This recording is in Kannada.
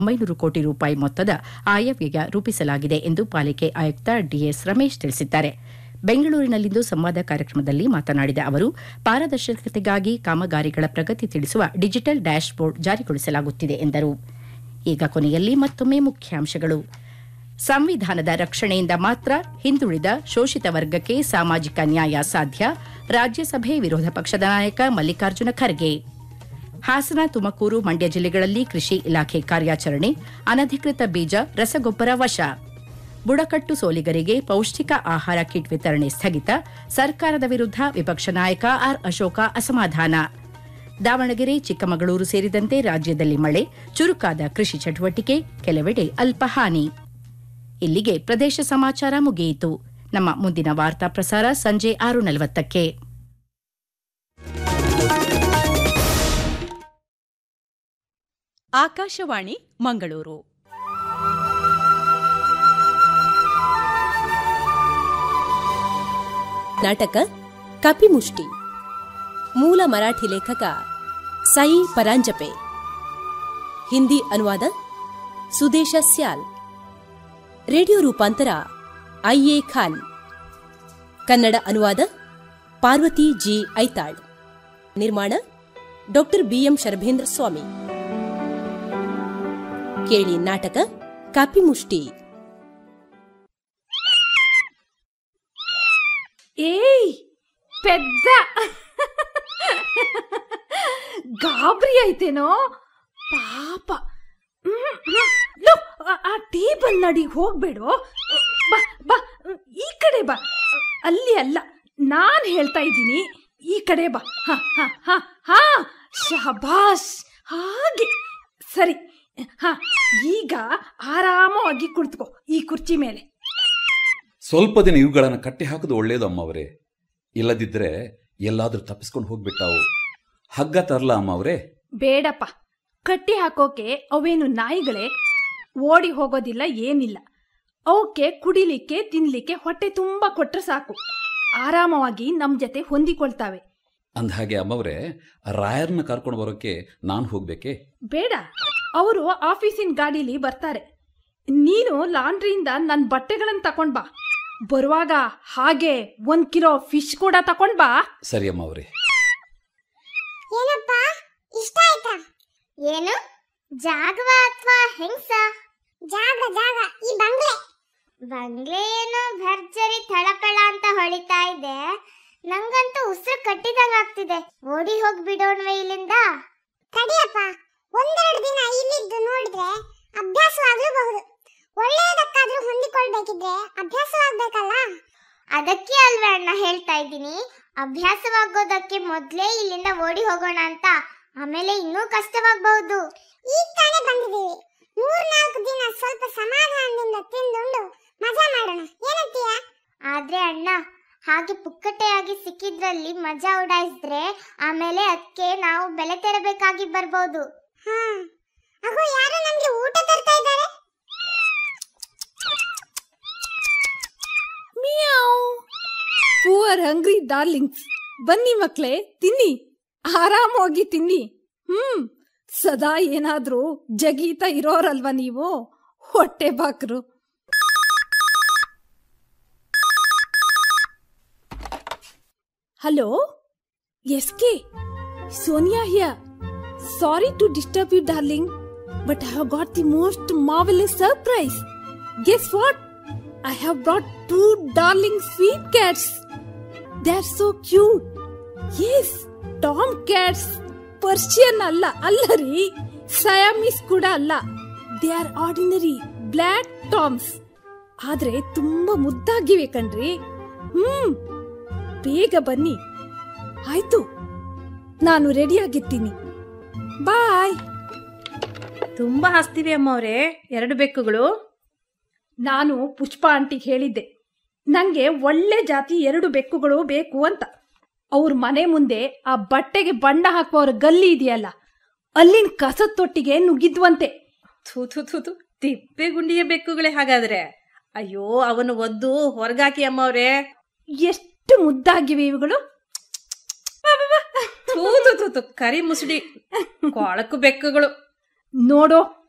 ಒಂಬೈನೂರು ಕೋಟಿ ರೂಪಾಯಿ ಮೊತ್ತದ ಆಯವ್ಯಯ ರೂಪಿಸಲಾಗಿದೆ ಎಂದು ಪಾಲಿಕೆ ಆಯುಕ್ತ ಡಿಎಸ್ ರಮೇಶ್ ತಿಳಿಸಿದ್ದಾರೆ ಬೆಂಗಳೂರಿನಲ್ಲಿಂದು ಸಂವಾದ ಕಾರ್ಯಕ್ರಮದಲ್ಲಿ ಮಾತನಾಡಿದ ಅವರು ಪಾರದರ್ಶಕತೆಗಾಗಿ ಕಾಮಗಾರಿಗಳ ಪ್ರಗತಿ ತಿಳಿಸುವ ಡಿಜಿಟಲ್ ಡ್ಯಾಶ್ ಬೋರ್ಡ್ ಜಾರಿಗೊಳಿಸಲಾಗುತ್ತಿದೆ ಎಂದರು ಈಗ ಕೊನೆಯಲ್ಲಿ ಮತ್ತೊಮ್ಮೆ ಮುಖ್ಯಾಂಶಗಳು ಸಂವಿಧಾನದ ರಕ್ಷಣೆಯಿಂದ ಮಾತ್ರ ಹಿಂದುಳಿದ ಶೋಷಿತ ವರ್ಗಕ್ಕೆ ಸಾಮಾಜಿಕ ನ್ಯಾಯ ಸಾಧ್ಯ ರಾಜ್ಯಸಭೆ ವಿರೋಧ ಪಕ್ಷದ ನಾಯಕ ಮಲ್ಲಿಕಾರ್ಜುನ ಖರ್ಗೆ ಹಾಸನ ತುಮಕೂರು ಮಂಡ್ಯ ಜಿಲ್ಲೆಗಳಲ್ಲಿ ಕೃಷಿ ಇಲಾಖೆ ಕಾರ್ಯಾಚರಣೆ ಅನಧಿಕೃತ ಬೀಜ ರಸಗೊಬ್ಬರ ವಶ ಬುಡಕಟ್ಟು ಸೋಲಿಗರಿಗೆ ಪೌಷ್ಟಿಕ ಆಹಾರ ಕಿಟ್ ವಿತರಣೆ ಸ್ಥಗಿತ ಸರ್ಕಾರದ ವಿರುದ್ಧ ವಿಪಕ್ಷ ನಾಯಕ ಆರ್ ಅಶೋಕ ಅಸಮಾಧಾನ ದಾವಣಗೆರೆ ಚಿಕ್ಕಮಗಳೂರು ಸೇರಿದಂತೆ ರಾಜ್ಯದಲ್ಲಿ ಮಳೆ ಚುರುಕಾದ ಕೃಷಿ ಚಟುವಟಿಕೆ ಕೆಲವೆಡೆ ಅಲ್ಪ ಹಾನಿ ಇಲ್ಲಿಗೆ ಪ್ರದೇಶ ಸಮಾಚಾರ ಮುಗಿಯಿತು ನಮ್ಮ ಮುಂದಿನ ವಾರ್ತಾ ಪ್ರಸಾರ ಸಂಜೆ ಆರು ನಲವತ್ತಕ್ಕೆ ಆಕಾಶವಾಣಿ ಮಂಗಳೂರು ನಾಟಕ ಕಪಿಮುಷ್ಟಿ ಮೂಲ ಮರಾಠಿ ಲೇಖಕ ಸಾಯಿ ಪರಾಂಜಪೆ ಹಿಂದಿ ಅನುವಾದ ಸುದೇಶ ಸ್ಯಾಲ್ ರೇಡಿಯೋ ರೂಪಾಂತರ ಐಎ ಖಾನ್ ಕನ್ನಡ ಅನುವಾದ ಪಾರ್ವತಿ ಜಿ ಐತಾಳ್ ನಿರ್ಮಾಣ ಡಾಕ್ಟರ್ ಬಿಎಂ ಶರಭೇಂದ್ರ ಸ್ವಾಮಿ ಕೇಳಿ ನಾಟಕ ಕಪಿಮುಷ್ಟಿ ಏಯ್ పెద్ద ಗಾಬರಿ ಆಯ್ತೇನೋ ಪಾಪ ಹ್ಮ್, ಹ್ಮ್. ಲೋ, ಆ- ಆ ಟೇಬಲ್ ನಡಿ ಹೋಗ್ಬೇಡು ಬಾ ಬಾ ಈ ಕಡೆ ಬಾ ಅಲ್ಲಿ ಅಲ್ಲ ನಾನ್ ಹೇಳ್ತಾ ಇದ್ದೀನಿ ಈ ಕಡೆ ಬಾ ಹ ಹ ಹ ಹ ಶಬಾಷ್ ಹಾಗೆ ಸರಿ ಹ ಈಗ ಆರಾಮವಾಗಿ ಕುಳಿತುಕೋ ಈ ಕುರ್ಚಿ ಮೇಲೆ ಸ್ವಲ್ಪ ದಿನ ಇವುಗಳನ್ನು ಕಟ್ಟಿ ಹಾಕೋದು ಒಳ್ಳೇದು ಅಮ್ಮವರೇ ಇಲ್ಲದಿದ್ದರೆ ಎಲ್ಲಾದ್ರೂ ತಪ್ಪಿಸ್ಕೊಂಡು ಹೋಗ್ಬಿಟ್ಟಾವು ಹಗ್ಗ ತರಲ ಅಮ್ಮವರೇ ಬೇಡಪ್ಪ ಕಟ್ಟಿ ಹಾಕೋಕೆ ಅವೇನು ನಾಯಿಗಳೇ ಓಡಿ ಹೋಗೋದಿಲ್ಲ ಏನಿಲ್ಲ ಅವಕ್ಕೆ ಕುಡಿಲಿಕ್ಕೆ ತಿನ್ಲಿಕ್ಕೆ ಹೊಟ್ಟೆ ತುಂಬಾ ಕೊಟ್ರೆ ಸಾಕು ಆರಾಮವಾಗಿ ನಮ್ ಜೊತೆ ಹೊಂದಿಕೊಳ್ತಾವೆ ಅಂದಹಾಗೆ ಅಮ್ಮವರೇ ರಾಯರ್ನ ಕರ್ಕೊಂಡು ಬರೋಕೆ ನಾನು ಹೋಗ್ಬೇಕೆ ಬೇಡ ಅವರು ಆಫೀಸಿನ ಗಾಡೀಲಿ ಬರ್ತಾರೆ ನೀನು ಲಾಂಡ್ರಿಯಿಂದ ನನ್ನ ಬಟ್ಟೆಗಳನ್ನ ತಕೊಂಡ್ ಬಾ ಬರುವಾಗ ಹಾಗೆ ಒಂದ್ ಕಿಲೋ ಫಿಶ್ ಕೂಡ ತಕೊಂಡ್ ಬಾ ಸರಿ ಅಮ್ಮವರೇ ಏನಪ್ಪ ಇಷ್ಟ ಆಯ್ತಾ ಏನು ಜಾಗವ ಅಥವಾ ಹೆಂಗ್ಸ ಜಾಗ ಜಾಗ ಈ ಬಂಗ್ಲೆ ಬಂಗ್ಲೆ ಏನೋ ಭರ್ಜರಿ ಥಳಪಳ ಅಂತ ಹೊಳಿತಾ ಇದೆ ನಂಗಂತೂ ಉಸಿರು ಕಟ್ಟಿದಂಗ ಆಗ್ತಿದೆ ಓಡಿ ಹೋಗಿ ಬಿಡೋಣವೆ ಇಲ್ಲಿಂದ ತಡಿಯಪ್ಪ ಒಂದೆರಡು ದಿನ ಇಲ್ಲಿದ್ದು ನೋಡಿದ್ರೆ ಅಭ್ಯಾಸವಾಗ್ಲೂಬಹುದು ಒಳ್ಳೆಯದಕ್ಕಾದ್ರೂ ಹೊಂದಿಕೊಳ್ಬೇಕಿದ್ರೆ ಅಭ್ಯಾಸವಾಗ್ಬೇಕಲ್ಲ ಅದಕ್ಕೆ ಅಲ್ವೇ ಅಣ್ಣ ಹೇಳ್ತಾ ಇದ್ದೀನಿ ಅಭ್ಯಾಸವಾಗೋದಕ್ಕೆ ಮೊದ್ಲೇ ಇಲ್ಲಿಂದ ಓಡಿ ಹೋಗೋಣ ಅಂತ ಆಮೇಲೆ ಇನ್ನೂ ಕಷ್ಟವಾಗಬಹುದು ಈಗ ತಾನೇ ಬಂದಿದ್ದೀವಿ ಮೂರ್ನಾಲ್ಕು ದಿನ ಸ್ವಲ್ಪ ಸಮಾಧಾನದಿಂದ ತಿಂದುಂಡು ಮಜಾ ಮಾಡೋಣ ಏನಂತೀಯ ಆದ್ರೆ ಅಣ್ಣ ಹಾಗೆ ಪುಕ್ಕಟೆಯಾಗಿ ಸಿಕ್ಕಿದ್ರಲ್ಲಿ ಮಜಾ ಉಡಾಯಿಸಿದ್ರೆ ಆಮೇಲೆ ಅದಕ್ಕೆ ನಾವು ಬೆಲೆ ತೆರಬೇಕಾಗಿ ಬರ್ಬೋದು ಹಾ ಅಗೋ ಯಾರೋ ನಮ್ಗೆ ಊಟ ತರ್ತಾ ಇದ್ದಾರೆ ಮಿಯಾವ್ ಪೂವರ್ ಹಂಗ್ರಿ ಡಾರ್ಲಿಂಗ್ಸ್ ಬನ್ನಿ ಮಕ್ಳೇ ತಿನ್ನಿ ಆರಾಮವಾಗಿ ತಿನ್ನಿ ಹ್ಮ್ ಸದಾ ಏನಾದ್ರೂ ಜಗೀತಾ ಇರೋರಲ್ವ ನೀವು ಹೊಟ್ಟೆ ಬಾಕ್ರು hello S K Sonia here sorry to disturb you darling but I have got the most marvellous surprise guess what I have brought two darling sweet cats. They're so cute. Yes, Tom cats. Persian ಅಲ್ಲ ಅಲ್ಲ ರೀ ಸಯಾಮೀಸ್ ಕೂಡ ಅಲ್ಲ they are ordinary black toms ಆದ್ರೆ ತುಂಬಾ ಮುದ್ದಾಗಿವೆ ಕಣ್ರಿ ಹ್ಮ್ ಬೇಗ ಬನ್ನಿ ಆಯ್ತು ನಾನು ರೆಡಿ ಆಗಿರ್ತೀನಿ ಬಾಯ್ ತುಂಬಾ ಹಸ್ತಿವೆ ಅಮ್ಮವ್ರೆ ಎರಡು ಬೆಕ್ಕುಗಳು ನಾನು ಪುಷ್ಪ ಆಂಟಿಗೆ ಹೇಳಿದ್ದೆ ನಂಗೆ ಒಳ್ಳೆ ಜಾತಿ ಎರಡು ಬೆಕ್ಕುಗಳು ಬೇಕು ಅಂತ ಅವ್ರ ಮನೆ ಮುಂದೆ ಆ ಬಟ್ಟೆಗೆ ಬಣ್ಣ ಹಾಕುವವ್ರ ಗಲ್ಲಿ ಇದೆಯಲ್ಲ ಅಲ್ಲಿನ ಕಸದ ತೊಟ್ಟಿಗೆ ನುಗ್ಗಿದ್ವಂತೆ ಥೂ ಥೂ ಥೂ ಥೂ ತಿಪ್ಪೆ ಗುಂಡಿಯ ಬೆಕ್ಕುಗಳೇ ಹಾಗಾದ್ರೆ ಅಯ್ಯೋ ಅವನು ಒದ್ದು ಹೊರಗಾಕಿ ಅಮ್ಮವ್ರೆ ಎಷ್ಟು ಮುದ್ದಾಗಿವೆ ಇವುಗಳು ಥೂ ಥೂ ಥೂ ಥೂ ಕರಿ ಮುಸುಡಿ ಕೊಳಕು ಬೆಕ್ಕುಗಳು ನೋಡೋ